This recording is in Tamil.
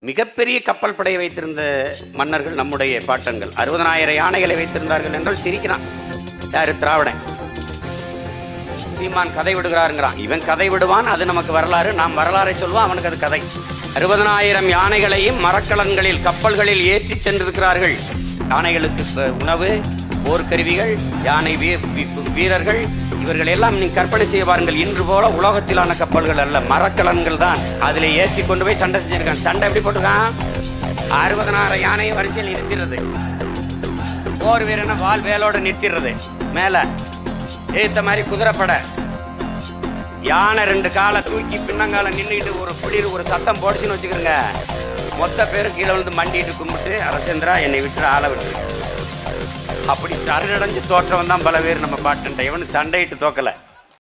மிகப்பெரிய கப்பல் படையை வைத்திருந்த மன்னர்கள் நம்முடைய பாட்டன்கள் அறுபதனாயிரம் யானைகளை வைத்திருந்தார்கள் என்றால் சிரிக்கிறான் யாரு திராவிடன் சீமான் கதை விடுகிறாருங்கிறான் இவன் கதை விடுவான் அது நமக்கு வரலாறு நாம் வரலாறை சொல்லுவோம் அவனுக்கு அது கதை அறுபதனாயிரம் யானைகளையும் மரக்கலன்களில் கப்பல்களில் ஏற்றிச் சென்றிருக்கிறார்கள் யானைகளுக்கு ப- உணவு போர்க்கருவிகள் யானை வீ- வீ- வீரர்கள் இவர்கள் எல்லாம் நீ கற்பனை செய்ய பாருங்கள் இன்று போல உலோகத்திலான கப்பல்கள் அல்ல மரக்கலன்கள் தான் அதில் ஏற்றி கொண்டு போய் சண்டை செஞ்சிருக்கான் சண்டை எப்படி போட்டிருக்கான் அறுபதனாயிரம் யானையை வரிசையில் நிறுத்திடுறது போர் வீரனை வால் வேலோட நிறுத்திடுறது மேலே ஏத்த மாதிரி குதிரைப்படை யானை ரெண்டு காலை தூக்கி பின்னங்கால நின்றுக்கிட்டு ஒரு குளிர் ஒரு சத்தம் போடுச்சுன்னு வச்சுக்கிறோங்க மொத்த பேரும் கீழே விழுந்து மண்டிட்டு கும்பிட்டு அரசேந்திரா என்னை விட்டு ஆளை விட்டு அப்படி சரணடைஞ்சு தோற்றவன் தான் பல பேர் நம்ம பாட்டுன்ற இவனு சண்டையிட்டு தோக்கலை